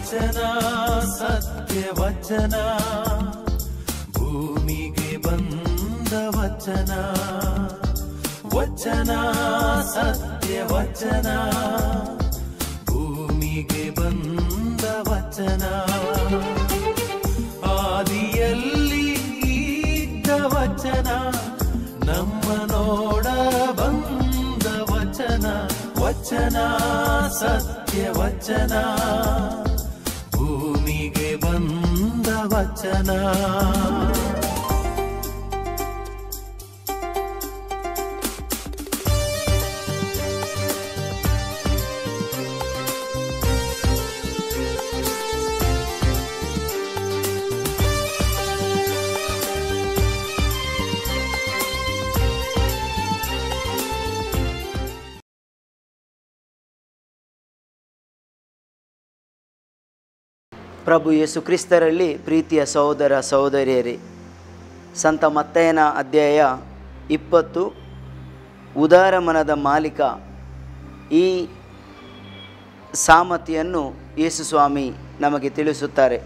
ವಚನ ಸತ್ಯ ವಚನ ಭೂಮಿಗೆ ಬಂದ ವಚನ ವಚನ ಸತ್ಯ ವಚನ ಭೂಮಿಗೆ ಬಂದ ವಚನ ಆದಿಯಲ್ಲಿ ಇದ್ದ ವಚನ ನಮ್ಮ ನೋಡ ಬಂದ ವಚನ ವಚನ ಸತ್ಯ ವಚನ ಭೂಮಿಗೆ ಬಂದ ವಚನ ಪ್ರಭು ಯೇಸು ಕ್ರಿಸ್ತರಲ್ಲಿ ಪ್ರೀತಿಯ ಸಹೋದರ ಸಹೋದರಿಯರೇ ಸಂತ ಮತ್ತಯ್ಯನ ಅಧ್ಯಾಯ ಇಪ್ಪತ್ತು ಉದಾರ ಮನದ ಮಾಲೀಕ ಈ ಸಾಮತಿಯನ್ನು ಯೇಸು ಸ್ವಾಮಿ ನಮಗೆ ತಿಳಿಸುತ್ತಾರೆ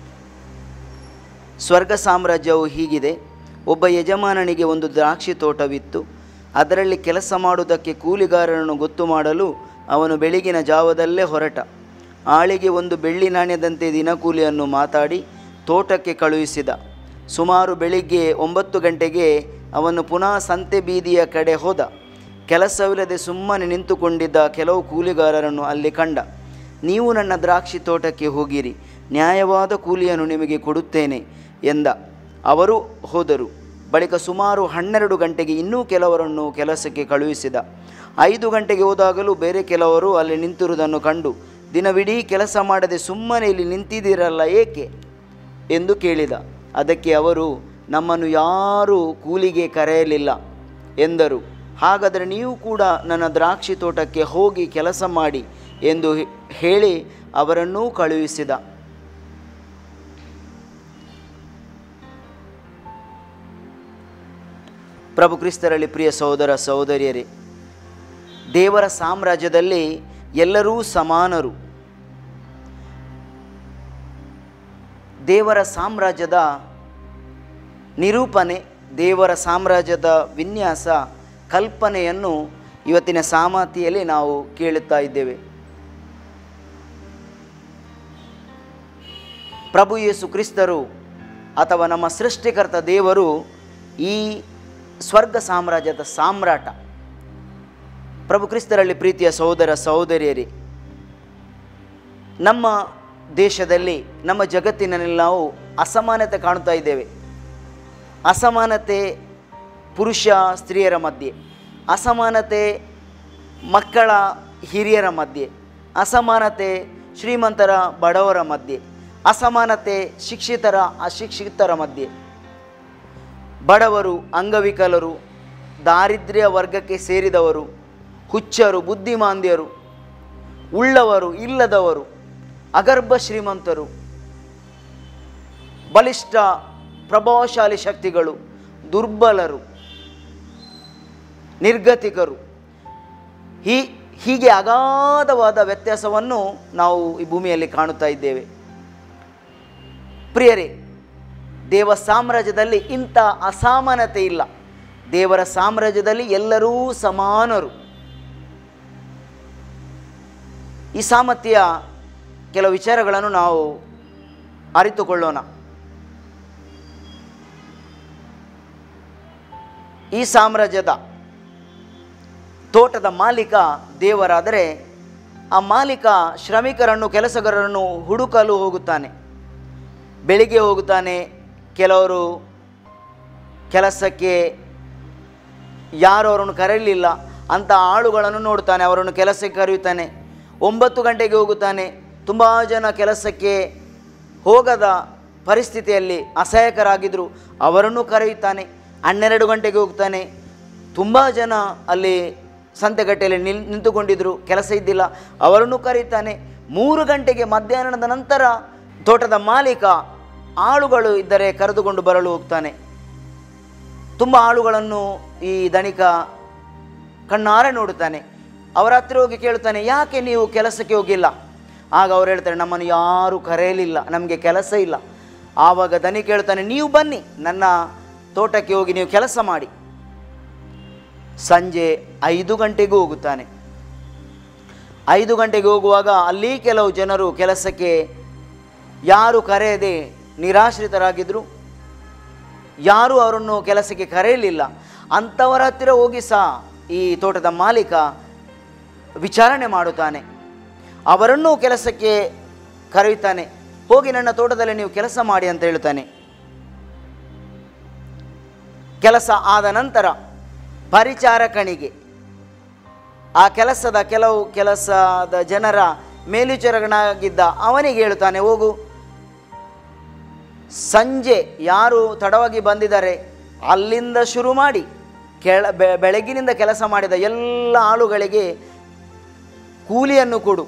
ಸ್ವರ್ಗ ಸಾಮ್ರಾಜ್ಯವು ಹೀಗಿದೆ ಒಬ್ಬ ಯಜಮಾನನಿಗೆ ಒಂದು ದ್ರಾಕ್ಷಿ ತೋಟವಿತ್ತು ಅದರಲ್ಲಿ ಕೆಲಸ ಮಾಡುವುದಕ್ಕೆ ಕೂಲಿಗಾರರನ್ನು ಗೊತ್ತು ಮಾಡಲು ಅವನು ಬೆಳಗಿನ ಜಾವದಲ್ಲೇ ಹೊರಟ ಆಳಿಗೆ ಒಂದು ಬೆಳ್ಳಿ ನಾಣ್ಯದಂತೆ ದಿನಕೂಲಿಯನ್ನು ಮಾತಾಡಿ ತೋಟಕ್ಕೆ ಕಳುಹಿಸಿದ ಸುಮಾರು ಬೆಳಿಗ್ಗೆ ಒಂಬತ್ತು ಗಂಟೆಗೆ ಅವನು ಪುನಃ ಸಂತೆ ಬೀದಿಯ ಕಡೆ ಹೋದ ಕೆಲಸವಿಲ್ಲದೆ ಸುಮ್ಮನೆ ನಿಂತುಕೊಂಡಿದ್ದ ಕೆಲವು ಕೂಲಿಗಾರರನ್ನು ಅಲ್ಲಿ ಕಂಡ ನೀವು ನನ್ನ ದ್ರಾಕ್ಷಿ ತೋಟಕ್ಕೆ ಹೋಗಿರಿ ನ್ಯಾಯವಾದ ಕೂಲಿಯನ್ನು ನಿಮಗೆ ಕೊಡುತ್ತೇನೆ ಎಂದ ಅವರು ಹೋದರು ಬಳಿಕ ಸುಮಾರು ಹನ್ನೆರಡು ಗಂಟೆಗೆ ಇನ್ನೂ ಕೆಲವರನ್ನು ಕೆಲಸಕ್ಕೆ ಕಳುಹಿಸಿದ ಐದು ಗಂಟೆಗೆ ಹೋದಾಗಲೂ ಬೇರೆ ಕೆಲವರು ಅಲ್ಲಿ ನಿಂತಿರುವುದನ್ನು ಕಂಡು ದಿನವಿಡೀ ಕೆಲಸ ಮಾಡದೆ ಸುಮ್ಮನೆ ಇಲ್ಲಿ ನಿಂತಿದ್ದೀರಲ್ಲ ಏಕೆ ಎಂದು ಕೇಳಿದ ಅದಕ್ಕೆ ಅವರು ನಮ್ಮನ್ನು ಯಾರೂ ಕೂಲಿಗೆ ಕರೆಯಲಿಲ್ಲ ಎಂದರು ಹಾಗಾದರೆ ನೀವು ಕೂಡ ನನ್ನ ದ್ರಾಕ್ಷಿ ತೋಟಕ್ಕೆ ಹೋಗಿ ಕೆಲಸ ಮಾಡಿ ಎಂದು ಹೇ- ಹೇಳಿ ಅವರನ್ನೂ ಕಳುಹಿಸಿದ ಪ್ರಭು ಕ್ರಿಸ್ತರಲ್ಲಿ ಪ್ರಿಯ ಸಹೋದರ ಸಹೋದರಿಯರೇ ದೇವರ ಸಾಮ್ರಾಜ್ಯದಲ್ಲಿ ಎಲ್ಲರೂ ಸಮಾನರು ದೇವರ ಸಾಮ್ರಾಜ್ಯದ ನಿರೂಪಣೆ ದೇವರ ಸಾಮ್ರಾಜ್ಯದ ವಿನ್ಯಾಸ ಕಲ್ಪನೆಯನ್ನು ಇವತ್ತಿನ ಸಾಮಾತಿಯಲ್ಲಿ ನಾವು ಕೇಳುತ್ತಾ ಇದ್ದೇವೆ ಪ್ರಭು ಯೇಸು ಕ್ರಿಸ್ತರು ಅಥವಾ ನಮ್ಮ ಸೃಷ್ಟಿಕರ್ತ ದೇವರು ಈ ಸ್ವರ್ಗ ಸಾಮ್ರಾಜ್ಯದ ಸಾಮ್ರಾಟ ಪ್ರಭು ಕ್ರಿಸ್ತರಲ್ಲಿ ಪ್ರೀತಿಯ ಸಹೋದರ ಸಹೋದರಿಯರೇ ನಮ್ಮ ದೇಶದಲ್ಲಿ ನಮ್ಮ ಜಗತ್ತಿನಲ್ಲಿ ನಾವು ಅಸಮಾನತೆ ಕಾಣುತ್ತಾ ಇದ್ದೇವೆ ಅಸಮಾನತೆ ಪುರುಷ ಸ್ತ್ರೀಯರ ಮಧ್ಯೆ ಅಸಮಾನತೆ ಮಕ್ಕಳ ಹಿರಿಯರ ಮಧ್ಯೆ ಅಸಮಾನತೆ ಶ್ರೀಮಂತರ ಬಡವರ ಮಧ್ಯೆ ಅಸಮಾನತೆ ಶಿಕ್ಷಿತರ ಅಶಿಕ್ಷಿತರ ಮಧ್ಯೆ ಬಡವರು ಅಂಗವಿಕಲರು ದಾರಿದ್ರ್ಯ ವರ್ಗಕ್ಕೆ ಸೇರಿದವರು ಹುಚ್ಚರು ಬುದ್ಧಿಮಾಂದ್ಯರು ಉಳ್ಳವರು ಇಲ್ಲದವರು ಅಗರ್ಭ ಶ್ರೀಮಂತರು ಬಲಿಷ್ಠ ಪ್ರಭಾವಶಾಲಿ ಶಕ್ತಿಗಳು ದುರ್ಬಲರು ನಿರ್ಗತಿಕರು ಹೀ ಹೀಗೆ ಅಗಾಧವಾದ ವ್ಯತ್ಯಾಸವನ್ನು ನಾವು ಈ ಭೂಮಿಯಲ್ಲಿ ಕಾಣುತ್ತಾ ಇದ್ದೇವೆ ಪ್ರಿಯರೇ ದೇವ ಸಾಮ್ರಾಜ್ಯದಲ್ಲಿ ಇಂಥ ಅಸಮಾನತೆ ಇಲ್ಲ ದೇವರ ಸಾಮ್ರಾಜ್ಯದಲ್ಲಿ ಎಲ್ಲರೂ ಸಮಾನರು ಈ ಸಾಮರ್ಥ್ಯ ಕೆಲವು ವಿಚಾರಗಳನ್ನು ನಾವು ಅರಿತುಕೊಳ್ಳೋಣ ಈ ಸಾಮ್ರಾಜ್ಯದ ತೋಟದ ಮಾಲೀಕ ದೇವರಾದರೆ ಆ ಮಾಲೀಕ ಶ್ರಮಿಕರನ್ನು ಕೆಲಸಗಾರರನ್ನು ಹುಡುಕಲು ಹೋಗುತ್ತಾನೆ ಬೆಳಿಗ್ಗೆ ಹೋಗುತ್ತಾನೆ ಕೆಲವರು ಕೆಲಸಕ್ಕೆ ಯಾರು ಅವರನ್ನು ಕರೆಯಲಿಲ್ಲ ಅಂಥ ಆಳುಗಳನ್ನು ನೋಡ್ತಾನೆ ಅವರನ್ನು ಕೆಲಸಕ್ಕೆ ಕರೆಯುತ್ತಾನೆ ಒಂಬತ್ತು ಗಂಟೆಗೆ ಹೋಗುತ್ತಾನೆ ತುಂಬ ಜನ ಕೆಲಸಕ್ಕೆ ಹೋಗದ ಪರಿಸ್ಥಿತಿಯಲ್ಲಿ ಅಸಹಾಯಕರಾಗಿದ್ದರು ಅವರನ್ನು ಕರೆಯುತ್ತಾನೆ ಹನ್ನೆರಡು ಗಂಟೆಗೆ ಹೋಗ್ತಾನೆ ತುಂಬ ಜನ ಅಲ್ಲಿ ಸಂತೆಗಟ್ಟೆಯಲ್ಲಿ ನಿಲ್ ನಿಂತುಕೊಂಡಿದ್ದರು ಕೆಲಸ ಇದ್ದಿಲ್ಲ ಅವರನ್ನು ಕರೆಯುತ್ತಾನೆ ಮೂರು ಗಂಟೆಗೆ ಮಧ್ಯಾಹ್ನದ ನಂತರ ತೋಟದ ಮಾಲೀಕ ಆಳುಗಳು ಇದ್ದರೆ ಕರೆದುಕೊಂಡು ಬರಲು ಹೋಗ್ತಾನೆ ತುಂಬ ಆಳುಗಳನ್ನು ಈ ದಣಿಕ ಕಣ್ಣಾರೆ ನೋಡುತ್ತಾನೆ ಅವರ ಹತ್ತಿರ ಹೋಗಿ ಕೇಳುತ್ತಾನೆ ಯಾಕೆ ನೀವು ಕೆಲಸಕ್ಕೆ ಹೋಗಿಲ್ಲ ಆಗ ಅವ್ರು ಹೇಳ್ತಾರೆ ನಮ್ಮನ್ನು ಯಾರೂ ಕರೆಯಲಿಲ್ಲ ನಮಗೆ ಕೆಲಸ ಇಲ್ಲ ಆವಾಗ ದನಿ ಕೇಳ್ತಾನೆ ನೀವು ಬನ್ನಿ ನನ್ನ ತೋಟಕ್ಕೆ ಹೋಗಿ ನೀವು ಕೆಲಸ ಮಾಡಿ ಸಂಜೆ ಐದು ಗಂಟೆಗೂ ಹೋಗುತ್ತಾನೆ ಐದು ಗಂಟೆಗೆ ಹೋಗುವಾಗ ಅಲ್ಲಿ ಕೆಲವು ಜನರು ಕೆಲಸಕ್ಕೆ ಯಾರು ಕರೆಯದೆ ನಿರಾಶ್ರಿತರಾಗಿದ್ದರು ಯಾರೂ ಅವರನ್ನು ಕೆಲಸಕ್ಕೆ ಕರೆಯಲಿಲ್ಲ ಅಂಥವರ ಹತ್ತಿರ ಹೋಗಿ ಸಹ ಈ ತೋಟದ ಮಾಲೀಕ ವಿಚಾರಣೆ ಮಾಡುತ್ತಾನೆ ಅವರನ್ನೂ ಕೆಲಸಕ್ಕೆ ಕರೆಯುತ್ತಾನೆ ಹೋಗಿ ನನ್ನ ತೋಟದಲ್ಲಿ ನೀವು ಕೆಲಸ ಮಾಡಿ ಅಂತ ಹೇಳ್ತಾನೆ ಕೆಲಸ ಆದ ನಂತರ ಪರಿಚಾರಕನಿಗೆ ಆ ಕೆಲಸದ ಕೆಲವು ಕೆಲಸದ ಜನರ ಮೇಲ್ವಿಚಾರಕನಾಗಿದ್ದ ಅವನಿಗೆ ಹೇಳ್ತಾನೆ ಹೋಗು ಸಂಜೆ ಯಾರು ತಡವಾಗಿ ಬಂದಿದ್ದಾರೆ ಅಲ್ಲಿಂದ ಶುರು ಮಾಡಿ ಕೆಳ ಬೆ- ಬೆಳಗಿನಿಂದ ಕೆಲಸ ಮಾಡಿದ ಎಲ್ಲ ಆಳುಗಳಿಗೆ ಕೂಲಿಯನ್ನು ಕೊಡು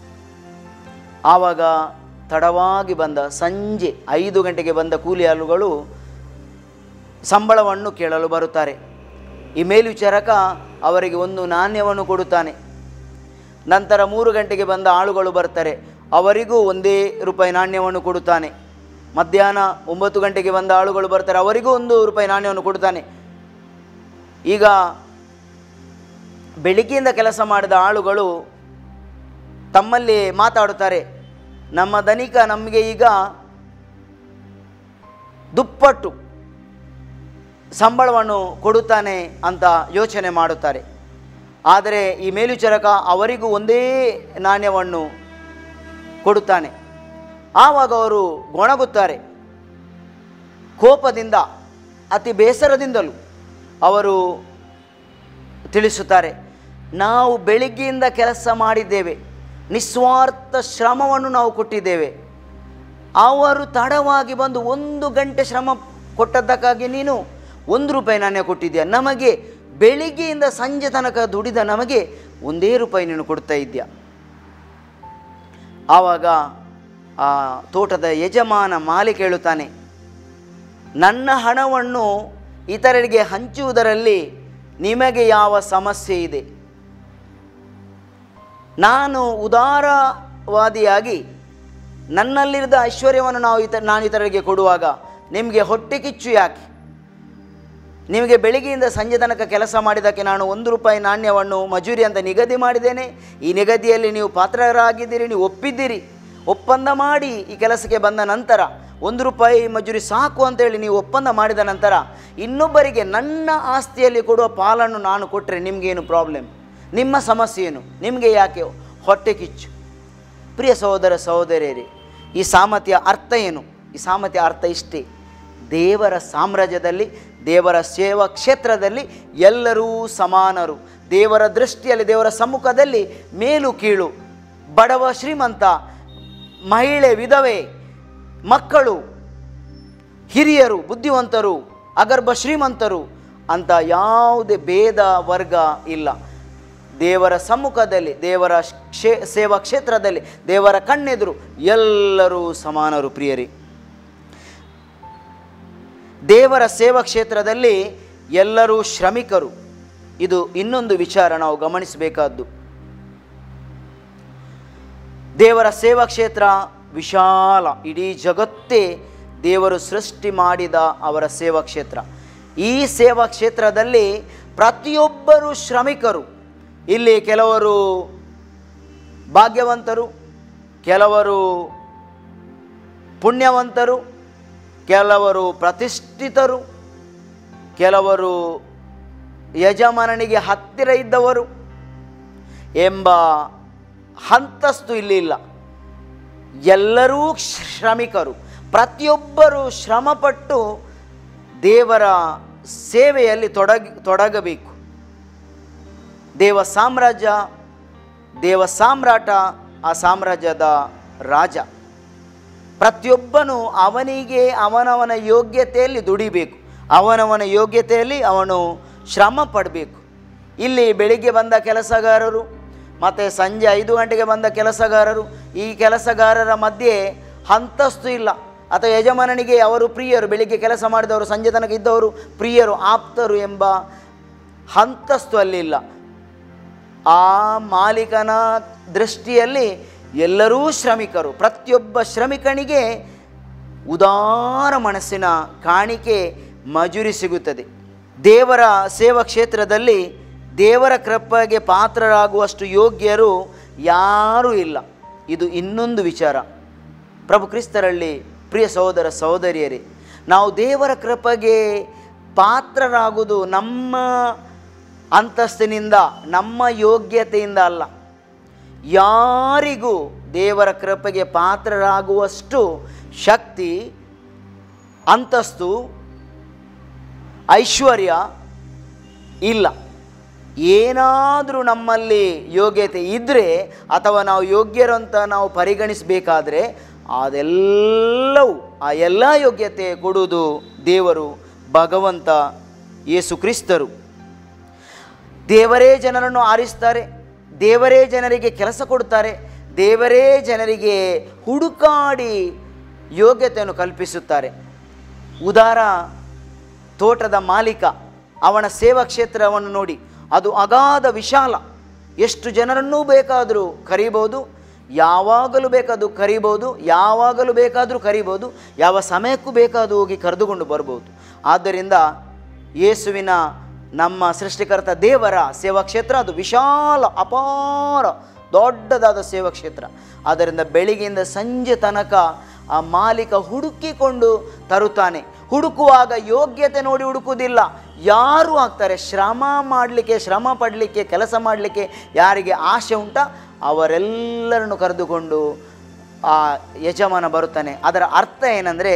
ಆವಾಗ ತಡವಾಗಿ ಬಂದ ಸಂಜೆ ಐದು ಗಂಟೆಗೆ ಬಂದ ಕೂಲಿ ಆಳುಗಳು ಸಂಬಳವನ್ನು ಕೇಳಲು ಬರುತ್ತಾರೆ ಈ ಮೇಲ್ವಿಚಾರಕ ಅವರಿಗೆ ಒಂದು ನಾಣ್ಯವನ್ನು ಕೊಡುತ್ತಾನೆ ನಂತರ ಮೂರು ಗಂಟೆಗೆ ಬಂದ ಆಳುಗಳು ಬರ್ತಾರೆ ಅವರಿಗೂ ಒಂದೇ ರೂಪಾಯಿ ನಾಣ್ಯವನ್ನು ಕೊಡುತ್ತಾನೆ ಮಧ್ಯಾಹ್ನ ಒಂಬತ್ತು ಗಂಟೆಗೆ ಬಂದ ಆಳುಗಳು ಬರ್ತಾರೆ ಅವರಿಗೂ ಒಂದು ರೂಪಾಯಿ ನಾಣ್ಯವನ್ನು ಕೊಡುತ್ತಾನೆ ಈಗ ಬೆಳಿಗ್ಗೆಯಿಂದ ಕೆಲಸ ಮಾಡಿದ ಆಳುಗಳು ತಮ್ಮಲ್ಲಿ ಮಾತಾಡುತ್ತಾರೆ ನಮ್ಮ ಧನಿಕ ನಮಗೆ ಈಗ ದುಪ್ಪಟ್ಟು ಸಂಬಳವನ್ನು ಕೊಡುತ್ತಾನೆ ಅಂತ ಯೋಚನೆ ಮಾಡುತ್ತಾರೆ ಆದರೆ ಈ ಮೇಲ್ವಿಚಾರಕ ಅವರಿಗೂ ಒಂದೇ ನಾಣ್ಯವನ್ನು ಕೊಡುತ್ತಾನೆ ಆವಾಗ ಅವರು ಗೊಣಗುತ್ತಾರೆ ಕೋಪದಿಂದ ಅತಿ ಬೇಸರದಿಂದಲೂ ಅವರು ತಿಳಿಸುತ್ತಾರೆ ನಾವು ಬೆಳಿಗ್ಗೆಯಿಂದ ಕೆಲಸ ಮಾಡಿದ್ದೇವೆ ನಿಸ್ವಾರ್ಥ ಶ್ರಮವನ್ನು ನಾವು ಕೊಟ್ಟಿದ್ದೇವೆ ಅವರು ತಡವಾಗಿ ಬಂದು ಒಂದು ಗಂಟೆ ಶ್ರಮ ಕೊಟ್ಟದ್ದಕ್ಕಾಗಿ ನೀನು ಒಂದು ರೂಪಾಯಿ ನಾಣ್ಯ ಕೊಟ್ಟಿದ್ಯಾ ನಮಗೆ ಬೆಳಿಗ್ಗೆಯಿಂದ ಸಂಜೆ ತನಕ ದುಡಿದ ನಮಗೆ ಒಂದೇ ರೂಪಾಯಿ ನೀನು ಕೊಡ್ತಾ ಇದ್ಯಾ ಆವಾಗ ಆ ತೋಟದ ಯಜಮಾನ ಮಾಲೀಕ ಹೇಳುತ್ತಾನೆ ನನ್ನ ಹಣವನ್ನು ಇತರರಿಗೆ ಹಂಚುವುದರಲ್ಲಿ ನಿಮಗೆ ಯಾವ ಸಮಸ್ಯೆ ಇದೆ ನಾನು ಉದಾರವಾದಿಯಾಗಿ ನನ್ನಲ್ಲಿರದ ಐಶ್ವರ್ಯವನ್ನು ನಾವು ಇತ ನಾನು ಇತರರಿಗೆ ಕೊಡುವಾಗ ನಿಮಗೆ ಹೊಟ್ಟೆ ಕಿಚ್ಚು ಯಾಕೆ ನಿಮಗೆ ಬೆಳಿಗ್ಗೆಯಿಂದ ಸಂಜೆ ತನಕ ಕೆಲಸ ಮಾಡಿದ್ದಕ್ಕೆ ನಾನು ಒಂದು ರೂಪಾಯಿ ನಾಣ್ಯವನ್ನು ಮಜೂರಿ ಅಂತ ನಿಗದಿ ಮಾಡಿದ್ದೇನೆ ಈ ನಿಗದಿಯಲ್ಲಿ ನೀವು ಪಾತ್ರರಾಗಿದ್ದೀರಿ ನೀವು ಒಪ್ಪಿದ್ದೀರಿ ಒಪ್ಪಂದ ಮಾಡಿ ಈ ಕೆಲಸಕ್ಕೆ ಬಂದ ನಂತರ ಒಂದು ರೂಪಾಯಿ ಮಜೂರಿ ಸಾಕು ಅಂತೇಳಿ ನೀವು ಒಪ್ಪಂದ ಮಾಡಿದ ನಂತರ ಇನ್ನೊಬ್ಬರಿಗೆ ನನ್ನ ಆಸ್ತಿಯಲ್ಲಿ ಕೊಡುವ ಪಾಲನ್ನು ನಾನು ಕೊಟ್ಟರೆ ನಿಮಗೇನು ಪ್ರಾಬ್ಲಮ್ ನಿಮ್ಮ ಸಮಸ್ಯೆ ಏನು ನಿಮಗೆ ಯಾಕೆ ಹೊಟ್ಟೆ ಕಿಚ್ಚು ಪ್ರಿಯ ಸಹೋದರ ಸಹೋದರಿಯರೇ ಈ ಸಾಮರ್ಥ್ಯ ಅರ್ಥ ಏನು ಈ ಸಾಮರ್ಥ್ಯ ಅರ್ಥ ಇಷ್ಟೇ ದೇವರ ಸಾಮ್ರಾಜ್ಯದಲ್ಲಿ ದೇವರ ಸೇವಾ ಕ್ಷೇತ್ರದಲ್ಲಿ ಎಲ್ಲರೂ ಸಮಾನರು ದೇವರ ದೃಷ್ಟಿಯಲ್ಲಿ ದೇವರ ಸಮ್ಮುಖದಲ್ಲಿ ಮೇಲು ಕೀಳು ಬಡವ ಶ್ರೀಮಂತ ಮಹಿಳೆ ವಿಧವೆ ಮಕ್ಕಳು ಹಿರಿಯರು ಬುದ್ಧಿವಂತರು ಅಗರ್ಭ ಶ್ರೀಮಂತರು ಅಂತ ಯಾವುದೇ ಭೇದ ವರ್ಗ ಇಲ್ಲ ದೇವರ ಸಮ್ಮುಖದಲ್ಲಿ ದೇವರ ಕ್ಷೇ ಸೇವಾ ಕ್ಷೇತ್ರದಲ್ಲಿ ದೇವರ ಕಣ್ಣೆದುರು ಎಲ್ಲರೂ ಸಮಾನರು ಪ್ರಿಯರಿ ದೇವರ ಸೇವಾ ಕ್ಷೇತ್ರದಲ್ಲಿ ಎಲ್ಲರೂ ಶ್ರಮಿಕರು ಇದು ಇನ್ನೊಂದು ವಿಚಾರ ನಾವು ಗಮನಿಸಬೇಕಾದ್ದು ದೇವರ ಸೇವಾ ಕ್ಷೇತ್ರ ವಿಶಾಲ ಇಡೀ ಜಗತ್ತೇ ದೇವರು ಸೃಷ್ಟಿ ಮಾಡಿದ ಅವರ ಸೇವಾ ಕ್ಷೇತ್ರ ಈ ಸೇವಾ ಕ್ಷೇತ್ರದಲ್ಲಿ ಪ್ರತಿಯೊಬ್ಬರು ಶ್ರಮಿಕರು ಇಲ್ಲಿ ಕೆಲವರು ಭಾಗ್ಯವಂತರು ಕೆಲವರು ಪುಣ್ಯವಂತರು ಕೆಲವರು ಪ್ರತಿಷ್ಠಿತರು ಕೆಲವರು ಯಜಮಾನನಿಗೆ ಹತ್ತಿರ ಇದ್ದವರು ಎಂಬ ಹಂತಸ್ತು ಇಲ್ಲಿ ಇಲ್ಲ ಎಲ್ಲರೂ ಶ್ರಮಿಕರು ಪ್ರತಿಯೊಬ್ಬರು ಶ್ರಮಪಟ್ಟು ದೇವರ ಸೇವೆಯಲ್ಲಿ ತೊಡಗಿ ತೊಡಗಬೇಕು ದೇವ ಸಾಮ್ರಾಜ್ಯ ದೇವ ಸಾಮ್ರಾಟ ಆ ಸಾಮ್ರಾಜ್ಯದ ರಾಜ ಪ್ರತಿಯೊಬ್ಬನು ಅವನಿಗೆ ಅವನವನ ಯೋಗ್ಯತೆಯಲ್ಲಿ ದುಡಿಬೇಕು ಅವನವನ ಯೋಗ್ಯತೆಯಲ್ಲಿ ಅವನು ಶ್ರಮ ಪಡಬೇಕು ಇಲ್ಲಿ ಬೆಳಿಗ್ಗೆ ಬಂದ ಕೆಲಸಗಾರರು ಮತ್ತು ಸಂಜೆ ಐದು ಗಂಟೆಗೆ ಬಂದ ಕೆಲಸಗಾರರು ಈ ಕೆಲಸಗಾರರ ಮಧ್ಯೆ ಹಂತಸ್ತು ಇಲ್ಲ ಅಥವಾ ಯಜಮಾನನಿಗೆ ಅವರು ಪ್ರಿಯರು ಬೆಳಿಗ್ಗೆ ಕೆಲಸ ಮಾಡಿದವರು ಸಂಜೆ ತನಕ ಇದ್ದವರು ಪ್ರಿಯರು ಆಪ್ತರು ಎಂಬ ಹಂತಸ್ತು ಅಲ್ಲಿಲ್ಲ ಆ ಮಾಲೀಕನ ದೃಷ್ಟಿಯಲ್ಲಿ ಎಲ್ಲರೂ ಶ್ರಮಿಕರು ಪ್ರತಿಯೊಬ್ಬ ಶ್ರಮಿಕನಿಗೆ ಉದಾರ ಮನಸ್ಸಿನ ಕಾಣಿಕೆ ಮಜೂರಿ ಸಿಗುತ್ತದೆ ದೇವರ ಸೇವಾ ಕ್ಷೇತ್ರದಲ್ಲಿ ದೇವರ ಕೃಪೆಗೆ ಪಾತ್ರರಾಗುವಷ್ಟು ಯೋಗ್ಯರು ಯಾರೂ ಇಲ್ಲ ಇದು ಇನ್ನೊಂದು ವಿಚಾರ ಪ್ರಭು ಕ್ರಿಸ್ತರಲ್ಲಿ ಪ್ರಿಯ ಸಹೋದರ ಸಹೋದರಿಯರೇ ನಾವು ದೇವರ ಕೃಪೆಗೆ ಪಾತ್ರರಾಗುವುದು ನಮ್ಮ ಅಂತಸ್ತಿನಿಂದ ನಮ್ಮ ಯೋಗ್ಯತೆಯಿಂದ ಅಲ್ಲ ಯಾರಿಗೂ ದೇವರ ಕೃಪೆಗೆ ಪಾತ್ರರಾಗುವಷ್ಟು ಶಕ್ತಿ ಅಂತಸ್ತು ಐಶ್ವರ್ಯ ಇಲ್ಲ ಏನಾದರೂ ನಮ್ಮಲ್ಲಿ ಯೋಗ್ಯತೆ ಇದ್ದರೆ ಅಥವಾ ನಾವು ಯೋಗ್ಯರು ಅಂತ ನಾವು ಪರಿಗಣಿಸಬೇಕಾದ್ರೆ ಅದೆಲ್ಲವೂ ಆ ಎಲ್ಲ ಯೋಗ್ಯತೆ ಕೊಡುವುದು ದೇವರು ಭಗವಂತ ಯೇಸು ಕ್ರಿಸ್ತರು ದೇವರೇ ಜನರನ್ನು ಆರಿಸ್ತಾರೆ ದೇವರೇ ಜನರಿಗೆ ಕೆಲಸ ಕೊಡ್ತಾರೆ ದೇವರೇ ಜನರಿಗೆ ಹುಡುಕಾಡಿ ಯೋಗ್ಯತೆಯನ್ನು ಕಲ್ಪಿಸುತ್ತಾರೆ ಉದಾರ ತೋಟದ ಮಾಲೀಕ ಅವನ ಸೇವಾ ಕ್ಷೇತ್ರವನ್ನು ನೋಡಿ ಅದು ಅಗಾಧ ವಿಶಾಲ ಎಷ್ಟು ಜನರನ್ನೂ ಬೇಕಾದರೂ ಕರೀಬೋದು ಯಾವಾಗಲೂ ಬೇಕಾದರೂ ಕರೀಬೋದು ಯಾವಾಗಲೂ ಬೇಕಾದರೂ ಕರೀಬೋದು ಯಾವ ಸಮಯಕ್ಕೂ ಬೇಕಾದರೂ ಹೋಗಿ ಕರೆದುಕೊಂಡು ಬರ್ಬೋದು ಆದ್ದರಿಂದ ಯೇಸುವಿನ ನಮ್ಮ ಸೃಷ್ಟಿಕರ್ತ ದೇವರ ಸೇವಾ ಕ್ಷೇತ್ರ ಅದು ವಿಶಾಲ ಅಪಾರ ದೊಡ್ಡದಾದ ಸೇವಾ ಕ್ಷೇತ್ರ ಆದ್ದರಿಂದ ಬೆಳಿಗ್ಗೆಯಿಂದ ಸಂಜೆ ತನಕ ಆ ಮಾಲೀಕ ಹುಡುಕಿಕೊಂಡು ತರುತ್ತಾನೆ ಹುಡುಕುವಾಗ ಯೋಗ್ಯತೆ ನೋಡಿ ಹುಡುಕುವುದಿಲ್ಲ ಯಾರು ಆಗ್ತಾರೆ ಶ್ರಮ ಮಾಡಲಿಕ್ಕೆ ಶ್ರಮ ಪಡಲಿಕ್ಕೆ ಕೆಲಸ ಮಾಡಲಿಕ್ಕೆ ಯಾರಿಗೆ ಆಸೆ ಉಂಟ ಅವರೆಲ್ಲರನ್ನು ಕರೆದುಕೊಂಡು ಆ ಯಜಮಾನ ಬರುತ್ತಾನೆ ಅದರ ಅರ್ಥ ಏನಂದರೆ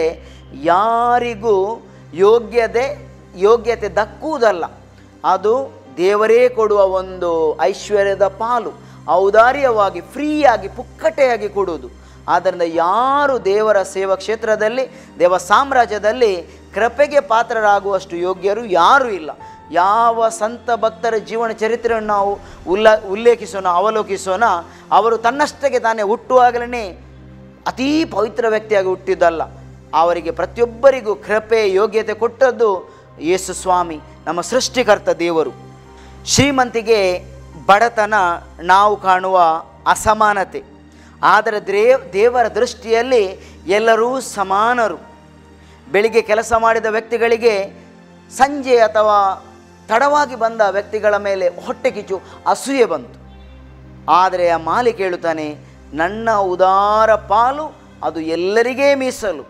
ಯಾರಿಗೂ ಯೋಗ್ಯತೆ ಯೋಗ್ಯತೆ ದಕ್ಕುವುದಲ್ಲ ಅದು ದೇವರೇ ಕೊಡುವ ಒಂದು ಐಶ್ವರ್ಯದ ಪಾಲು ಔದಾರ್ಯವಾಗಿ ಫ್ರೀಯಾಗಿ ಪುಕ್ಕಟೆಯಾಗಿ ಕೊಡುವುದು ಆದ್ದರಿಂದ ಯಾರು ದೇವರ ಸೇವಾ ಕ್ಷೇತ್ರದಲ್ಲಿ ದೇವ ಸಾಮ್ರಾಜ್ಯದಲ್ಲಿ ಕೃಪೆಗೆ ಪಾತ್ರರಾಗುವಷ್ಟು ಯೋಗ್ಯರು ಯಾರೂ ಇಲ್ಲ ಯಾವ ಸಂತ ಭಕ್ತರ ಜೀವನ ಚರಿತ್ರೆಯನ್ನು ನಾವು ಉಲ್ಲ ಉಲ್ಲೇಖಿಸೋಣ ಅವಲೋಕಿಸೋಣ ಅವರು ತನ್ನಷ್ಟಕ್ಕೆ ತಾನೇ ಹುಟ್ಟುವಾಗಲೇ ಅತೀ ಪವಿತ್ರ ವ್ಯಕ್ತಿಯಾಗಿ ಹುಟ್ಟಿದ್ದಲ್ಲ ಅವರಿಗೆ ಪ್ರತಿಯೊಬ್ಬರಿಗೂ ಕೃಪೆ ಯೋಗ್ಯತೆ ಕೊಟ್ಟದ್ದು ಯೇಸು ಸ್ವಾಮಿ ನಮ್ಮ ಸೃಷ್ಟಿಕರ್ತ ದೇವರು ಶ್ರೀಮಂತಿಗೆ ಬಡತನ ನಾವು ಕಾಣುವ ಅಸಮಾನತೆ ಆದರೆ ದೇವ್ ದೇವರ ದೃಷ್ಟಿಯಲ್ಲಿ ಎಲ್ಲರೂ ಸಮಾನರು ಬೆಳಿಗ್ಗೆ ಕೆಲಸ ಮಾಡಿದ ವ್ಯಕ್ತಿಗಳಿಗೆ ಸಂಜೆ ಅಥವಾ ತಡವಾಗಿ ಬಂದ ವ್ಯಕ್ತಿಗಳ ಮೇಲೆ ಹೊಟ್ಟೆ ಕಿಚ್ಚು ಅಸೂಯೆ ಬಂತು ಆದರೆ ಆ ಮಾಲಿಕ್ ಹೇಳುತ್ತಾನೆ ನನ್ನ ಉದಾರ ಪಾಲು ಅದು ಎಲ್ಲರಿಗೇ ಮೀಸಲು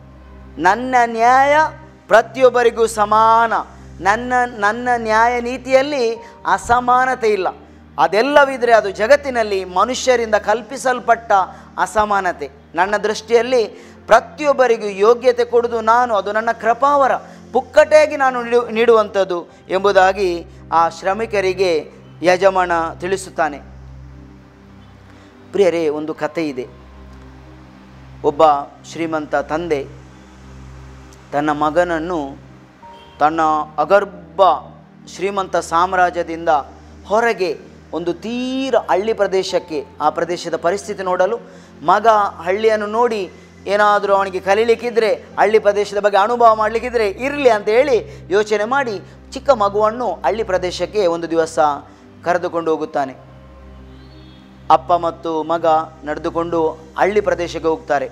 ನನ್ನ ನ್ಯಾಯ ಪ್ರತಿಯೊಬ್ಬರಿಗೂ ಸಮಾನ ನನ್ನ ನನ್ನ ನ್ಯಾಯ ನೀತಿಯಲ್ಲಿ ಅಸಮಾನತೆ ಇಲ್ಲ ಅದೆಲ್ಲವಿದ್ರೆ ಅದು ಜಗತ್ತಿನಲ್ಲಿ ಮನುಷ್ಯರಿಂದ ಕಲ್ಪಿಸಲ್ಪಟ್ಟ ಅಸಮಾನತೆ ನನ್ನ ದೃಷ್ಟಿಯಲ್ಲಿ ಪ್ರತಿಯೊಬ್ಬರಿಗೂ ಯೋಗ್ಯತೆ ಕೊಡುವುದು ನಾನು ಅದು ನನ್ನ ಕೃಪಾವರ ಪುಕ್ಕಟೆಯಾಗಿ ನಾನು ನೀಡು ನೀಡುವಂಥದ್ದು ಎಂಬುದಾಗಿ ಆ ಶ್ರಮಿಕರಿಗೆ ಯಜಮಾನ ತಿಳಿಸುತ್ತಾನೆ ಪ್ರಿಯರೇ ಒಂದು ಕಥೆ ಇದೆ ಒಬ್ಬ ಶ್ರೀಮಂತ ತಂದೆ ತನ್ನ ಮಗನನ್ನು ತನ್ನ ಅಗರ್ಭ ಶ್ರೀಮಂತ ಸಾಮ್ರಾಜ್ಯದಿಂದ ಹೊರಗೆ ಒಂದು ತೀರ ಹಳ್ಳಿ ಪ್ರದೇಶಕ್ಕೆ ಆ ಪ್ರದೇಶದ ಪರಿಸ್ಥಿತಿ ನೋಡಲು ಮಗ ಹಳ್ಳಿಯನ್ನು ನೋಡಿ ಏನಾದರೂ ಅವನಿಗೆ ಕಲೀಲಿಕ್ಕಿದ್ರೆ ಹಳ್ಳಿ ಪ್ರದೇಶದ ಬಗ್ಗೆ ಅನುಭವ ಮಾಡಲಿಕ್ಕಿದ್ರೆ ಇರಲಿ ಅಂತ ಹೇಳಿ ಯೋಚನೆ ಮಾಡಿ ಚಿಕ್ಕ ಮಗುವನ್ನು ಹಳ್ಳಿ ಪ್ರದೇಶಕ್ಕೆ ಒಂದು ದಿವಸ ಕರೆದುಕೊಂಡು ಹೋಗುತ್ತಾನೆ ಅಪ್ಪ ಮತ್ತು ಮಗ ನಡೆದುಕೊಂಡು ಹಳ್ಳಿ ಪ್ರದೇಶಕ್ಕೆ ಹೋಗ್ತಾರೆ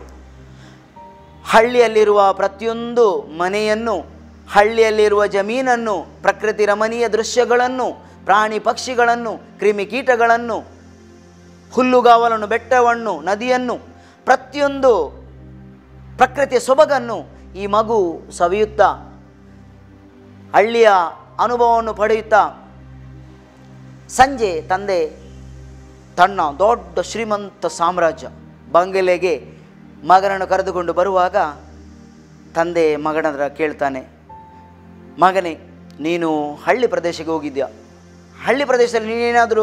ಹಳ್ಳಿಯಲ್ಲಿರುವ ಪ್ರತಿಯೊಂದು ಮನೆಯನ್ನು ಹಳ್ಳಿಯಲ್ಲಿರುವ ಜಮೀನನ್ನು ಪ್ರಕೃತಿ ರಮಣೀಯ ದೃಶ್ಯಗಳನ್ನು ಪ್ರಾಣಿ ಪಕ್ಷಿಗಳನ್ನು ಕ್ರಿಮಿಕೀಟಗಳನ್ನು ಹುಲ್ಲುಗಾವಲನ್ನು ಬೆಟ್ಟವನ್ನು ನದಿಯನ್ನು ಪ್ರತಿಯೊಂದು ಪ್ರಕೃತಿಯ ಸೊಬಗನ್ನು ಈ ಮಗು ಸವಿಯುತ್ತಾ ಹಳ್ಳಿಯ ಅನುಭವವನ್ನು ಪಡೆಯುತ್ತಾ ಸಂಜೆ ತಂದೆ ತನ್ನ ದೊಡ್ಡ ಶ್ರೀಮಂತ ಸಾಮ್ರಾಜ್ಯ ಬಂಗಲೆಗೆ ಮಗನನ್ನು ಕರೆದುಕೊಂಡು ಬರುವಾಗ ತಂದೆ ಮಗನ ಹತ್ರ ಕೇಳ್ತಾನೆ ಮಗನೇ ನೀನು ಹಳ್ಳಿ ಪ್ರದೇಶಕ್ಕೆ ಹೋಗಿದ್ಯಾ ಹಳ್ಳಿ ಪ್ರದೇಶದಲ್ಲಿ ನೀನೇನಾದರೂ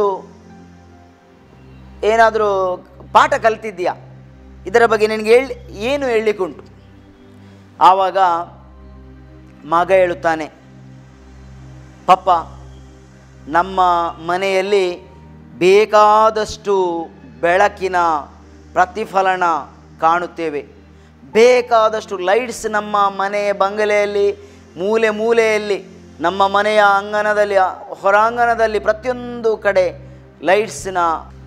ಏನಾದರೂ ಪಾಠ ಕಲ್ತಿದ್ಯಾ ಇದರ ಬಗ್ಗೆ ನಿನಗೆ ಹೇಳಿ ಏನು ಹೇಳಲಿಕ್ಕುಂಟು ಆವಾಗ ಮಗ ಹೇಳುತ್ತಾನೆ ಪಪ್ಪ ನಮ್ಮ ಮನೆಯಲ್ಲಿ ಬೇಕಾದಷ್ಟು ಬೆಳಕಿನ ಪ್ರತಿಫಲನ ಕಾಣುತ್ತೇವೆ ಬೇಕಾದಷ್ಟು ಲೈಟ್ಸ್ ನಮ್ಮ ಮನೆಯ ಬಂಗಲೆಯಲ್ಲಿ ಮೂಲೆ ಮೂಲೆಯಲ್ಲಿ ನಮ್ಮ ಮನೆಯ ಅಂಗನದಲ್ಲಿ ಹೊರಾಂಗಣದಲ್ಲಿ ಪ್ರತಿಯೊಂದು ಕಡೆ ಲೈಟ್ಸ್ನ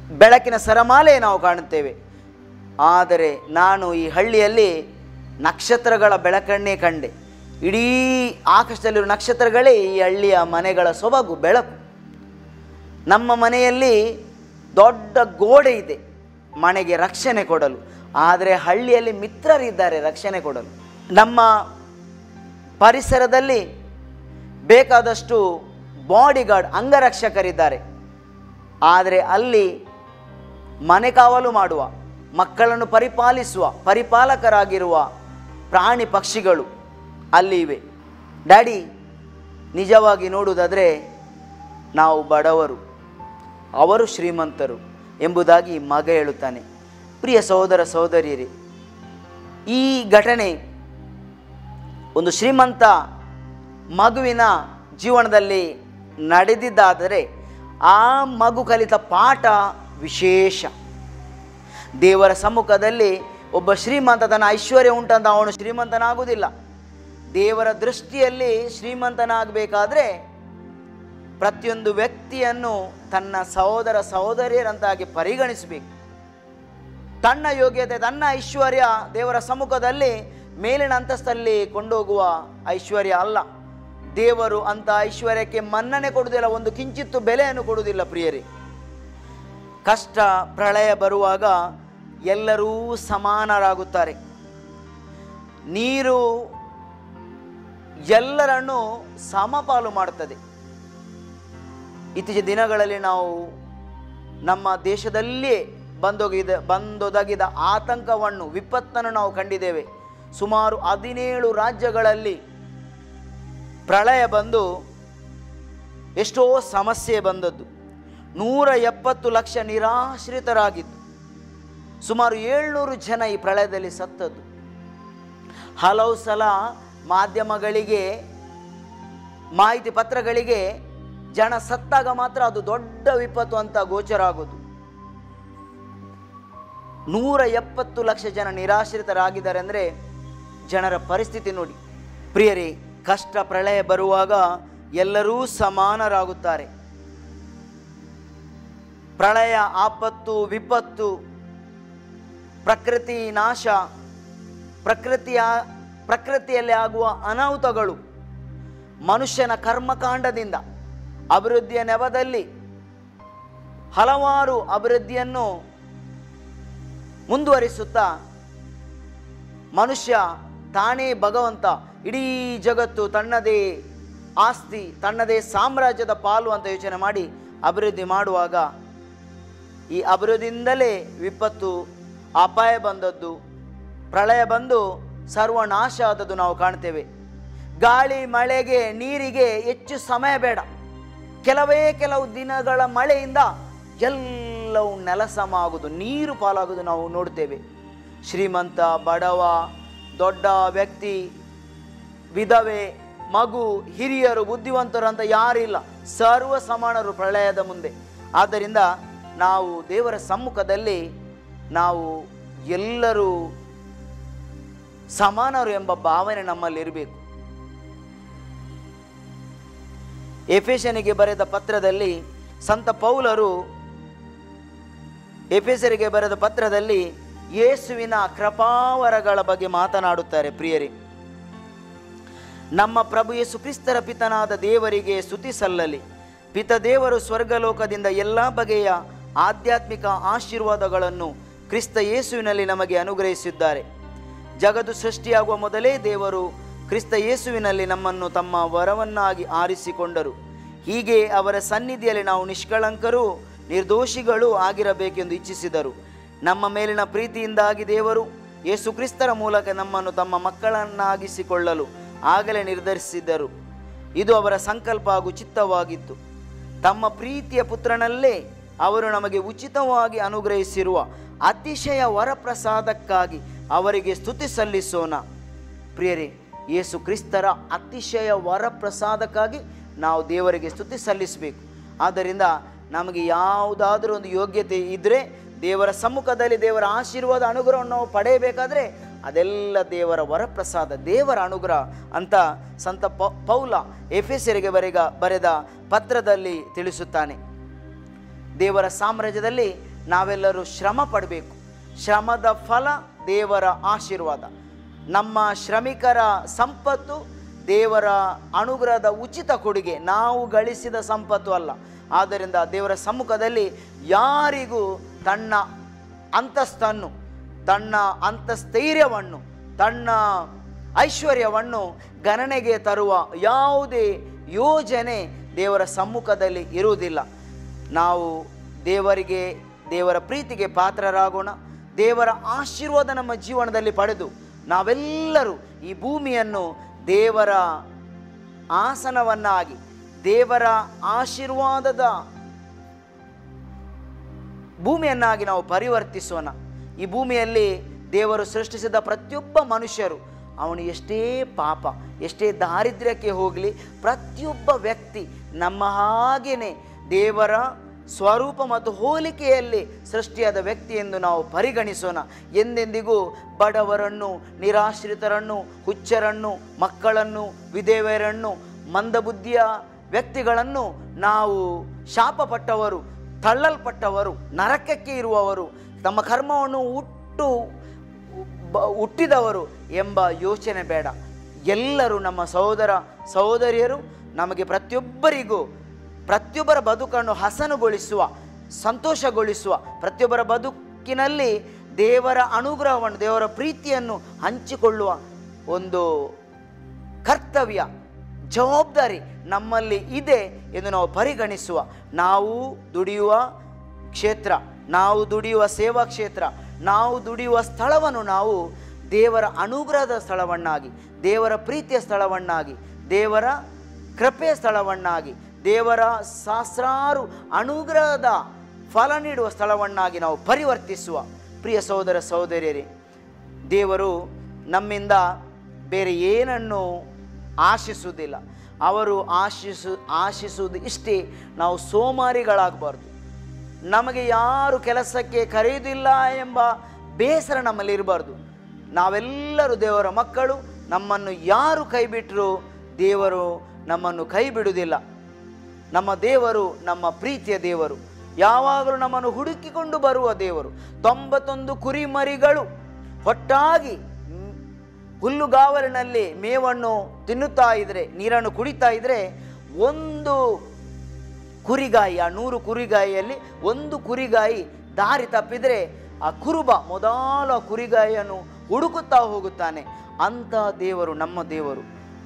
ಬೆಳಕಿನ ಸರಮಾಲೆ ನಾವು ಕಾಣುತ್ತೇವೆ ಆದರೆ ನಾನು ಈ ಹಳ್ಳಿಯಲ್ಲಿ ನಕ್ಷತ್ರಗಳ ಬೆಳಕನ್ನೇ ಕಂಡೆ ಇಡೀ ಆಕಾಶದಲ್ಲಿರುವ ನಕ್ಷತ್ರಗಳೇ ಈ ಹಳ್ಳಿಯ ಮನೆಗಳ ಸೊಬಗು ಬೆಳಕು ನಮ್ಮ ಮನೆಯಲ್ಲಿ ದೊಡ್ಡ ಗೋಡೆ ಇದೆ ಮನೆಗೆ ರಕ್ಷಣೆ ಕೊಡಲು ಆದರೆ ಹಳ್ಳಿಯಲ್ಲಿ ಮಿತ್ರರಿದ್ದಾರೆ ರಕ್ಷಣೆ ಕೊಡಲು ನಮ್ಮ ಪರಿಸರದಲ್ಲಿ ಬೇಕಾದಷ್ಟು ಬಾಡಿಗಾರ್ಡ್ ಅಂಗರಕ್ಷಕರಿದ್ದಾರೆ ಆದರೆ ಅಲ್ಲಿ ಮನೆ ಕಾವಲು ಮಾಡುವ ಮಕ್ಕಳನ್ನು ಪರಿಪಾಲಿಸುವ ಪರಿಪಾಲಕರಾಗಿರುವ ಪ್ರಾಣಿ ಪಕ್ಷಿಗಳು ಅಲ್ಲಿ ಇವೆ ಡ್ಯಾಡಿ ನಿಜವಾಗಿ ನೋಡುವುದಾದರೆ ನಾವು ಬಡವರು ಅವರು ಶ್ರೀಮಂತರು ಎಂಬುದಾಗಿ ಮಗ ಹೇಳುತ್ತಾನೆ ಪ್ರಿಯ ಸಹೋದರ ಸಹೋದರಿಯರೇ ಈ ಘಟನೆ ಒಂದು ಶ್ರೀಮಂತ ಮಗುವಿನ ಜೀವನದಲ್ಲಿ ನಡೆದಿದ್ದಾದರೆ ಆ ಮಗು ಕಲಿತ ಪಾಠ ವಿಶೇಷ ದೇವರ ಸಮ್ಮುಖದಲ್ಲಿ ಒಬ್ಬ ಶ್ರೀಮಂತ ತನ್ನ ಐಶ್ವರ್ಯ ಉಂಟಂತ ಅವನು ಶ್ರೀಮಂತನಾಗುವುದಿಲ್ಲ ದೇವರ ದೃಷ್ಟಿಯಲ್ಲಿ ಶ್ರೀಮಂತನಾಗಬೇಕಾದ್ರೆ ಪ್ರತಿಯೊಂದು ವ್ಯಕ್ತಿಯನ್ನು ತನ್ನ ಸಹೋದರ ಸಹೋದರಿಯರಂತಾಗಿ ಪರಿಗಣಿಸಬೇಕು ತನ್ನ ಯೋಗ್ಯತೆ ತನ್ನ ಐಶ್ವರ್ಯ ದೇವರ ಸಮ್ಮುಖದಲ್ಲಿ ಮೇಲಿನ ಅಂತಸ್ತಲ್ಲಿ ಕೊಂಡೋಗುವ ಐಶ್ವರ್ಯ ಅಲ್ಲ ದೇವರು ಅಂತ ಐಶ್ವರ್ಯಕ್ಕೆ ಮನ್ನಣೆ ಕೊಡುವುದಿಲ್ಲ ಒಂದು ಕಿಂಚಿತ್ತು ಬೆಲೆಯನ್ನು ಕೊಡುವುದಿಲ್ಲ ಪ್ರಿಯರೇ ಕಷ್ಟ ಪ್ರಳಯ ಬರುವಾಗ ಎಲ್ಲರೂ ಸಮಾನರಾಗುತ್ತಾರೆ ನೀರು ಎಲ್ಲರನ್ನು ಸಮಪಾಲು ಮಾಡುತ್ತದೆ ಇತ್ತೀಚಿನ ದಿನಗಳಲ್ಲಿ ನಾವು ನಮ್ಮ ದೇಶದಲ್ಲಿಯೇ ಬಂದೊಗಿದ ಬಂದೊದಗಿದ ಆತಂಕವನ್ನು ವಿಪತ್ತನ್ನು ನಾವು ಕಂಡಿದ್ದೇವೆ ಸುಮಾರು ಹದಿನೇಳು ರಾಜ್ಯಗಳಲ್ಲಿ ಪ್ರಳಯ ಬಂದು ಎಷ್ಟೋ ಸಮಸ್ಯೆ ಬಂದದ್ದು ನೂರ ಎಪ್ಪತ್ತು ಲಕ್ಷ ನಿರಾಶ್ರಿತರಾಗಿದ್ದು ಸುಮಾರು ಏಳ್ನೂರು ಜನ ಈ ಪ್ರಳಯದಲ್ಲಿ ಸತ್ತದ್ದು ಹಲವು ಸಲ ಮಾಧ್ಯಮಗಳಿಗೆ ಮಾಹಿತಿ ಪತ್ರಗಳಿಗೆ ಜನ ಸತ್ತಾಗ ಮಾತ್ರ ಅದು ದೊಡ್ಡ ವಿಪತ್ತು ಅಂತ ಗೋಚರ ಆಗೋದು ನೂರ ಎಪ್ಪತ್ತು ಲಕ್ಷ ಜನ ನಿರಾಶ್ರಿತರಾಗಿದ್ದಾರೆ ಅಂದರೆ ಜನರ ಪರಿಸ್ಥಿತಿ ನೋಡಿ ಪ್ರಿಯರೇ ಕಷ್ಟ ಪ್ರಳಯ ಬರುವಾಗ ಎಲ್ಲರೂ ಸಮಾನರಾಗುತ್ತಾರೆ ಪ್ರಳಯ ಆಪತ್ತು ವಿಪತ್ತು ಪ್ರಕೃತಿ ನಾಶ ಪ್ರಕೃತಿಯ ಪ್ರಕೃತಿಯಲ್ಲಿ ಆಗುವ ಅನಾಹುತಗಳು ಮನುಷ್ಯನ ಕರ್ಮಕಾಂಡದಿಂದ ಅಭಿವೃದ್ಧಿಯ ನೆವದಲ್ಲಿ ಹಲವಾರು ಅಭಿವೃದ್ಧಿಯನ್ನು ಮುಂದುವರಿಸುತ್ತಾ ಮನುಷ್ಯ ತಾನೇ ಭಗವಂತ ಇಡೀ ಜಗತ್ತು ತನ್ನದೇ ಆಸ್ತಿ ತನ್ನದೇ ಸಾಮ್ರಾಜ್ಯದ ಪಾಲು ಅಂತ ಯೋಚನೆ ಮಾಡಿ ಅಭಿವೃದ್ಧಿ ಮಾಡುವಾಗ ಈ ಅಭಿವೃದ್ಧಿಯಿಂದಲೇ ವಿಪತ್ತು ಅಪಾಯ ಬಂದದ್ದು ಪ್ರಳಯ ಬಂದು ಸರ್ವನಾಶ ಆದದ್ದು ನಾವು ಕಾಣ್ತೇವೆ ಗಾಳಿ ಮಳೆಗೆ ನೀರಿಗೆ ಹೆಚ್ಚು ಸಮಯ ಬೇಡ ಕೆಲವೇ ಕೆಲವು ದಿನಗಳ ಮಳೆಯಿಂದ ಎಲ್ಲವೂ ನೆಲಸಮ ಆಗುವುದು ನೀರು ಪಾಲಾಗುವುದು ನಾವು ನೋಡ್ತೇವೆ ಶ್ರೀಮಂತ ಬಡವ ದೊಡ್ಡ ವ್ಯಕ್ತಿ ವಿಧವೆ ಮಗು ಹಿರಿಯರು ಬುದ್ಧಿವಂತರು ಅಂತ ಯಾರಿಲ್ಲ ಸರ್ವ ಸಮಾನರು ಪ್ರಳಯದ ಮುಂದೆ ಆದ್ದರಿಂದ ನಾವು ದೇವರ ಸಮ್ಮುಖದಲ್ಲಿ ನಾವು ಎಲ್ಲರೂ ಸಮಾನರು ಎಂಬ ಭಾವನೆ ನಮ್ಮಲ್ಲಿ ಇರಬೇಕು ಎಫೆಸನಿಗೆ ಬರೆದ ಪತ್ರದಲ್ಲಿ ಸಂತ ಪೌಲರು ಎಫೆಸರಿಗೆ ಬರೆದ ಪತ್ರದಲ್ಲಿ ಯೇಸುವಿನ ಕೃಪಾವರಗಳ ಬಗ್ಗೆ ಮಾತನಾಡುತ್ತಾರೆ ಪ್ರಿಯರೇ ನಮ್ಮ ಪ್ರಭು ಯೇಸು ಕ್ರಿಸ್ತರ ಪಿತನಾದ ದೇವರಿಗೆ ಸ್ತುತಿ ಸಲ್ಲಲಿ ಪಿತ ದೇವರು ಸ್ವರ್ಗಲೋಕದಿಂದ ಎಲ್ಲ ಬಗೆಯ ಆಧ್ಯಾತ್ಮಿಕ ಆಶೀರ್ವಾದಗಳನ್ನು ಕ್ರಿಸ್ತ ಯೇಸುವಿನಲ್ಲಿ ನಮಗೆ ಅನುಗ್ರಹಿಸಿದ್ದಾರೆ ಜಗತ್ತು ಸೃಷ್ಟಿಯಾಗುವ ಮೊದಲೇ ದೇವರು ಕ್ರಿಸ್ತ ಯೇಸುವಿನಲ್ಲಿ ನಮ್ಮನ್ನು ತಮ್ಮ ವರವನ್ನಾಗಿ ಆರಿಸಿಕೊಂಡರು ಹೀಗೆ ಅವರ ಸನ್ನಿಧಿಯಲ್ಲಿ ನಾವು ನಿಷ್ಕಳಂಕರೂ ನಿರ್ದೋಷಿಗಳೂ ಆಗಿರಬೇಕೆಂದು ಇಚ್ಛಿಸಿದರು ನಮ್ಮ ಮೇಲಿನ ಪ್ರೀತಿಯಿಂದಾಗಿ ದೇವರು ಯೇಸು ಕ್ರಿಸ್ತರ ಮೂಲಕ ನಮ್ಮನ್ನು ತಮ್ಮ ಮಕ್ಕಳನ್ನಾಗಿಸಿಕೊಳ್ಳಲು ಆಗಲೇ ನಿರ್ಧರಿಸಿದ್ದರು ಇದು ಅವರ ಸಂಕಲ್ಪ ಹಾಗೂ ಚಿತ್ತವಾಗಿತ್ತು ತಮ್ಮ ಪ್ರೀತಿಯ ಪುತ್ರನಲ್ಲೇ ಅವರು ನಮಗೆ ಉಚಿತವಾಗಿ ಅನುಗ್ರಹಿಸಿರುವ ಅತಿಶಯ ವರಪ್ರಸಾದಕ್ಕಾಗಿ ಅವರಿಗೆ ಸ್ತುತಿ ಸಲ್ಲಿಸೋಣ ಪ್ರಿಯರೇ ಯೇಸು ಕ್ರಿಸ್ತರ ಅತಿಶಯ ವರಪ್ರಸಾದಕ್ಕಾಗಿ ನಾವು ದೇವರಿಗೆ ಸ್ತುತಿ ಸಲ್ಲಿಸಬೇಕು ಆದ್ದರಿಂದ ನಮಗೆ ಯಾವುದಾದ್ರೂ ಒಂದು ಯೋಗ್ಯತೆ ಇದ್ದರೆ ದೇವರ ಸಮ್ಮುಖದಲ್ಲಿ ದೇವರ ಆಶೀರ್ವಾದ ಅನುಗ್ರಹವನ್ನು ನಾವು ಪಡೆಯಬೇಕಾದ್ರೆ ಅದೆಲ್ಲ ದೇವರ ವರಪ್ರಸಾದ ದೇವರ ಅನುಗ್ರಹ ಅಂತ ಸಂತ ಪ ಪೌಲ ಎಫೆಸರಿಗೆ ಬರೆಗ ಬರೆದ ಪತ್ರದಲ್ಲಿ ತಿಳಿಸುತ್ತಾನೆ ದೇವರ ಸಾಮ್ರಾಜ್ಯದಲ್ಲಿ ನಾವೆಲ್ಲರೂ ಶ್ರಮ ಪಡಬೇಕು ಶ್ರಮದ ಫಲ ದೇವರ ಆಶೀರ್ವಾದ ನಮ್ಮ ಶ್ರಮಿಕರ ಸಂಪತ್ತು ದೇವರ ಅನುಗ್ರಹದ ಉಚಿತ ಕೊಡುಗೆ ನಾವು ಗಳಿಸಿದ ಸಂಪತ್ತು ಅಲ್ಲ ಆದ್ದರಿಂದ ದೇವರ ಸಮ್ಮುಖದಲ್ಲಿ ಯಾರಿಗೂ ತನ್ನ ಅಂತಸ್ತನ್ನು ತನ್ನ ಅಂತಸ್ಥೈರ್ಯವನ್ನು ತನ್ನ ಐಶ್ವರ್ಯವನ್ನು ಗಣನೆಗೆ ತರುವ ಯಾವುದೇ ಯೋಜನೆ ದೇವರ ಸಮ್ಮುಖದಲ್ಲಿ ಇರುವುದಿಲ್ಲ ನಾವು ದೇವರಿಗೆ ದೇವರ ಪ್ರೀತಿಗೆ ಪಾತ್ರರಾಗೋಣ ದೇವರ ಆಶೀರ್ವಾದ ನಮ್ಮ ಜೀವನದಲ್ಲಿ ಪಡೆದು ನಾವೆಲ್ಲರೂ ಈ ಭೂಮಿಯನ್ನು ದೇವರ ಆಸನವನ್ನಾಗಿ ದೇವರ ಆಶೀರ್ವಾದದ ಭೂಮಿಯನ್ನಾಗಿ ನಾವು ಪರಿವರ್ತಿಸೋಣ ಈ ಭೂಮಿಯಲ್ಲಿ ದೇವರು ಸೃಷ್ಟಿಸಿದ ಪ್ರತಿಯೊಬ್ಬ ಮನುಷ್ಯರು ಅವನು ಎಷ್ಟೇ ಪಾಪ ಎಷ್ಟೇ ದಾರಿದ್ರ್ಯಕ್ಕೆ ಹೋಗಲಿ ಪ್ರತಿಯೊಬ್ಬ ವ್ಯಕ್ತಿ ನಮ್ಮ ಹಾಗೇನೆ ದೇವರ ಸ್ವರೂಪ ಮತ್ತು ಹೋಲಿಕೆಯಲ್ಲಿ ಸೃಷ್ಟಿಯಾದ ವ್ಯಕ್ತಿ ಎಂದು ನಾವು ಪರಿಗಣಿಸೋಣ ಎಂದೆಂದಿಗೂ ಬಡವರನ್ನು ನಿರಾಶ್ರಿತರನ್ನು ಹುಚ್ಚರನ್ನು ಮಕ್ಕಳನ್ನು ವಿಧವೆಯರನ್ನು ಮಂದಬುದ್ಧಿಯ ವ್ಯಕ್ತಿಗಳನ್ನು ನಾವು ಶಾಪಪಟ್ಟವರು ತಳ್ಳಲ್ಪಟ್ಟವರು ನರಕಕ್ಕೆ ಇರುವವರು ತಮ್ಮ ಕರ್ಮವನ್ನು ಹುಟ್ಟು ಬ- ಹುಟ್ಟಿದವರು ಎಂಬ ಯೋಚನೆ ಬೇಡ ಎಲ್ಲರೂ ನಮ್ಮ ಸಹೋದರ ಸಹೋದರಿಯರು ನಮಗೆ ಪ್ರತಿಯೊಬ್ಬರಿಗೂ ಪ್ರತಿಯೊಬ್ಬರ ಬದುಕನ್ನು ಹಸನುಗೊಳಿಸುವ ಸಂತೋಷಗೊಳಿಸುವ ಪ್ರತಿಯೊಬ್ಬರ ಬದುಕಿನಲ್ಲಿ ದೇವರ ಅನುಗ್ರಹವನ್ನು ದೇವರ ಪ್ರೀತಿಯನ್ನು ಹಂಚಿಕೊಳ್ಳುವ ಒಂದು ಕರ್ತವ್ಯ ಜವಾಬ್ದಾರಿ ನಮ್ಮಲ್ಲಿ ಇದೆ ಎಂದು ನಾವು ಪರಿಗಣಿಸುವ ನಾವು ದುಡಿಯುವ ಕ್ಷೇತ್ರ ನಾವು ದುಡಿಯುವ ಸೇವಾ ಕ್ಷೇತ್ರ ನಾವು ದುಡಿಯುವ ಸ್ಥಳವನ್ನು ನಾವು ದೇವರ ಅನುಗ್ರಹದ ಸ್ಥಳವನ್ನಾಗಿ ದೇವರ ಪ್ರೀತಿಯ ಸ್ಥಳವನ್ನಾಗಿ ದೇವರ ಕೃಪೆಯ ಸ್ಥಳವನ್ನಾಗಿ ದೇವರ ಸಹಸ್ರಾರು ಅನುಗ್ರಹದ ಫಲ ನೀಡುವ ಸ್ಥಳವನ್ನಾಗಿ ನಾವು ಪರಿವರ್ತಿಸುವ ಪ್ರಿಯ ಸಹೋದರ ಸಹೋದರಿಯರೇ ದೇವರು ನಮ್ಮಿಂದ ಬೇರೆ ಏನನ್ನು ಆಶಿಸುವುದಿಲ್ಲ ಅವರು ಆಶಿಸು ಆಶಿಸುವುದು ಇಷ್ಟೇ ನಾವು ಸೋಮಾರಿಗಳಾಗಬಾರ್ದು ನಮಗೆ ಯಾರು ಕೆಲಸಕ್ಕೆ ಕರೆಯುವುದಿಲ್ಲ ಎಂಬ ಬೇಸರ ನಮ್ಮಲ್ಲಿ ಇರಬಾರ್ದು ನಾವೆಲ್ಲರೂ ದೇವರ ಮಕ್ಕಳು ನಮ್ಮನ್ನು ಯಾರು ಕೈ ಬಿಟ್ಟರು ದೇವರು ನಮ್ಮನ್ನು ಕೈ ಬಿಡುವುದಿಲ್ಲ ನಮ್ಮ ದೇವರು ನಮ್ಮ ಪ್ರೀತಿಯ ದೇವರು ಯಾವಾಗಲೂ ನಮ್ಮನ್ನು ಹುಡುಕಿಕೊಂಡು ಬರುವ ದೇವರು ತೊಂಬತ್ತೊಂದು ಕುರಿಮರಿಗಳು ಒಟ್ಟಾಗಿ ಮ್, ಹುಲ್ಲುಗಾವಲಿನಲ್ಲಿ ಮೇವನ್ನು ತಿನ್ನುತ್ತಾ ಇದ್ರೆ ನೀರನ್ನು ಕುಡಿತಾ ಇದ್ರೆ ಒಂದು ಕುರಿಗಾಯಿ ಆ ನೂರು ಕುರಿಗಾಯಿಯಲ್ಲಿ ಒಂದು ಕುರಿಗಾಯಿ ದಾರಿ ತಪ್ಪಿದರೆ ಆ ಕುರುಬ ಮೊದಲು ಆ ಕುರಿಗಾಯಿಯನ್ನು ಹುಡುಕುತ್ತಾ ಹೋಗುತ್ತಾನೆ ಅಂಥ ದೇವರು ನಮ್ಮ ದೇವರು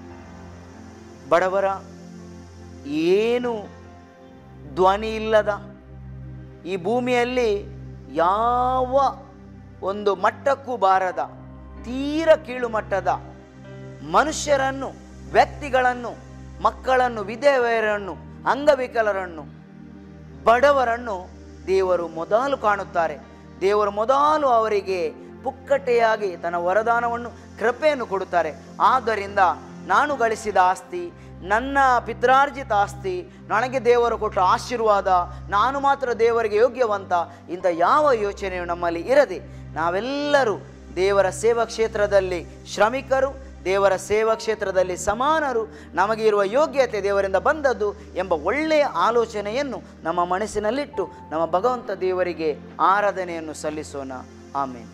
ಬಡವರ ಏನು ಧ್ವನಿ ಇಲ್ಲದ ಈ ಭೂಮಿಯಲ್ಲಿ ಯಾವ ಒಂದು ಮಟ್ಟಕ್ಕೂ ಬಾರದ ತೀರ ಕೀಳು ಮಟ್ಟದ ಮನುಷ್ಯರನ್ನು ವ್ಯಕ್ತಿಗಳನ್ನು ಮಕ್ಕಳನ್ನು ವಿಧವೆಯರನ್ನು ಅಂಗವಿಕಲರನ್ನು ಬಡವರನ್ನು ದೇವರು ಮೊದಲು ಕಾಣುತ್ತಾರೆ ದೇವರು ಮೊದಲು ಅವರಿಗೆ ಪುಕ್ಕಟೆಯಾಗಿ ತನ್ನ ವರದಾನವನ್ನು ಕೃಪೆಯನ್ನು ಕೊಡುತ್ತಾರೆ ಆದ್ದರಿಂದ ನಾನು ಗಳಿಸಿದ ಆಸ್ತಿ ನನ್ನ ಪಿತ್ರಾರ್ಜಿತ ಆಸ್ತಿ ನನಗೆ ದೇವರು ಕೊಟ್ಟ ಆಶೀರ್ವಾದ ನಾನು ಮಾತ್ರ ದೇವರಿಗೆ ಯೋಗ್ಯವಂತ ಇಂಥ ಯಾವ ಯೋಚನೆಯು ನಮ್ಮಲ್ಲಿ ಇರದೆ ನಾವೆಲ್ಲರೂ ದೇವರ ಸೇವಾ ಕ್ಷೇತ್ರದಲ್ಲಿ ಶ್ರಮಿಕರು ದೇವರ ಸೇವಾ ಕ್ಷೇತ್ರದಲ್ಲಿ ಸಮಾನರು ನಮಗೆ ಇರುವ ಯೋಗ್ಯತೆ ದೇವರಿಂದ ಬಂದದ್ದು ಎಂಬ ಒಳ್ಳೆಯ ಆಲೋಚನೆಯನ್ನು ನಮ್ಮ ಮನಸ್ಸಿನಲ್ಲಿಟ್ಟು ನಮ್ಮ ಭಗವಂತ ದೇವರಿಗೆ ಆರಾಧನೆಯನ್ನು ಸಲ್ಲಿಸೋಣ ಆಮೇಲೆ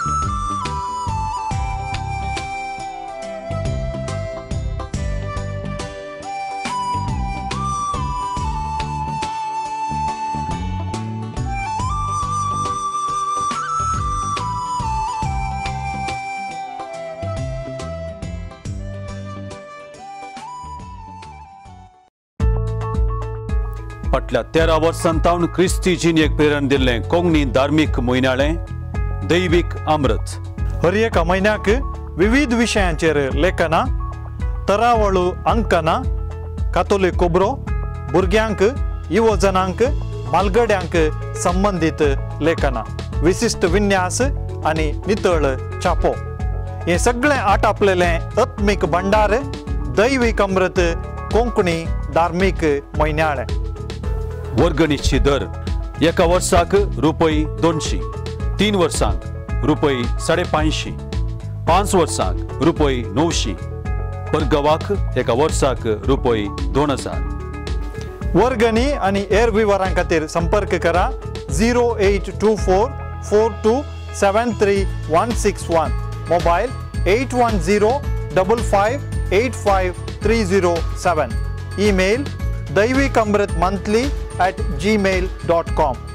फाटल्या तेरा वर्सांतावन क्रिस्तीजीन एक प्रेरण दिल्लें कोंकणी धार्मीक म्हयनाळें दैवीक अमृत हर एका म्हयन्याक विविध विशयांचेर लेखनां तरावळू अंकनां कातोलीक खबरो भुरग्यांक युवजनांक मालगड्यांक संबंदीत लेखनां विशिश्ट विन्यास आनी नितळ छापो हे सगळें आटापलेलें आत्मीक भंडार दैवीक अमृत कोंकणी धार्मीक म्हयन्याळें वर्गणीची दर एका वर्साक रुपये दोनशी तीन वर्सांक रुपये साडे पांचशी पांच वर्सांक रुपये णवशी परगवाक एका वर्साक रुपये दोन हजार वर्गणी आणि हेर विवरां खातीर संपर्क करा zero eight two four four two seven three one six one mobile eight one zero double five eight five three zero seven email Daivik Amrit monthly at Gmail dot com